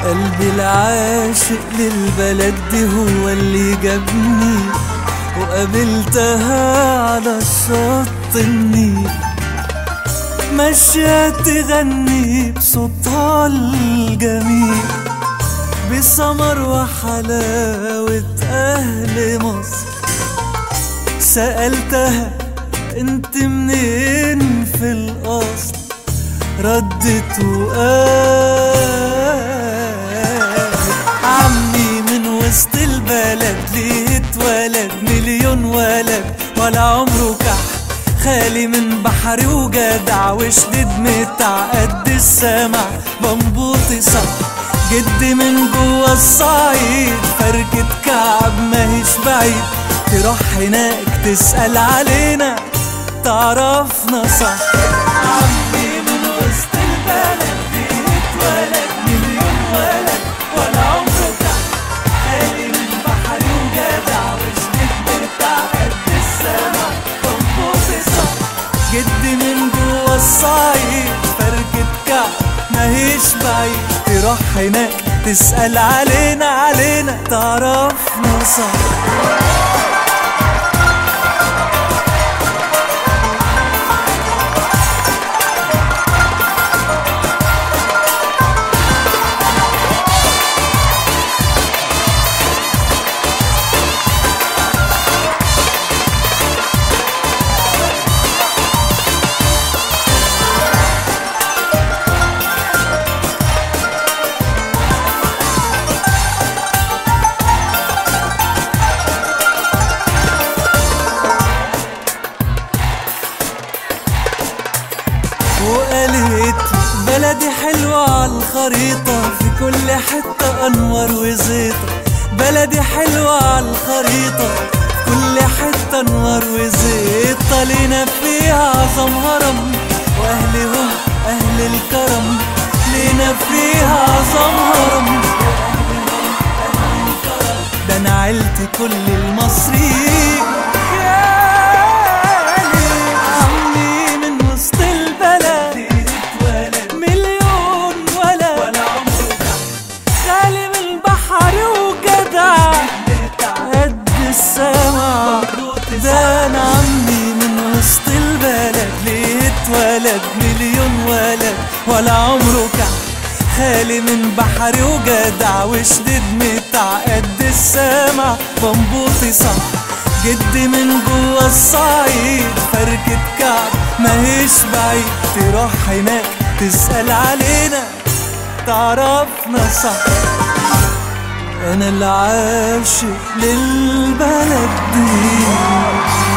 قلبي العاشق للبلد دي هو اللي جابني وقابلتها على الشط النيل ماشية تغني بصوتها الجميل بسمر وحلاوة أهل مصر سألتها انت منين في الأصل ردت وقالت عمي من وسط البلد ليه اتولد مليون ولد ولا عمره كح خالي من بحري وجدع وشديد متع قد السمع بنبوطي صح جدي من جوا الصعيد فركة كعب ماهيش بعيد تروح هناك تسأل علينا تعرفنا صح عمي من وسط البلد فيه اتولد مليون ولد ولا عمره كان خالي من بحري وجدع وشديد بتاع قد السما بنبوطي صح جدي من جوا الصعيد فركة كعب ماهيش بعيد تروح هناك تسأل علينا علينا تعرفنا صح وقالت بلدي حلوة على الخريطة في كل حتة أنوار وزيطة بلدي حلوة على الخريطة في كل حتة أنوار وزيطة لينا فيها عظم هرم وأهلهم أهل الكرم لينا فيها عظم هرم ده أنا عيلتي كل المصريين خالي عمي من وسط البلد مليون ولد ولا عمره خالي من البحر وجدع قد السما ده انا عمي من وسط البلد ليه اتولد مليون ولد ولا عمره كان خالي من بحري وجدع وشديد متع قد السما بنبوطي صح جدي من جوا الصعيد فركة كعب ماهيش بعيد تروح هناك تسأل علينا تعرفنا صح انا العاشق للبلد دي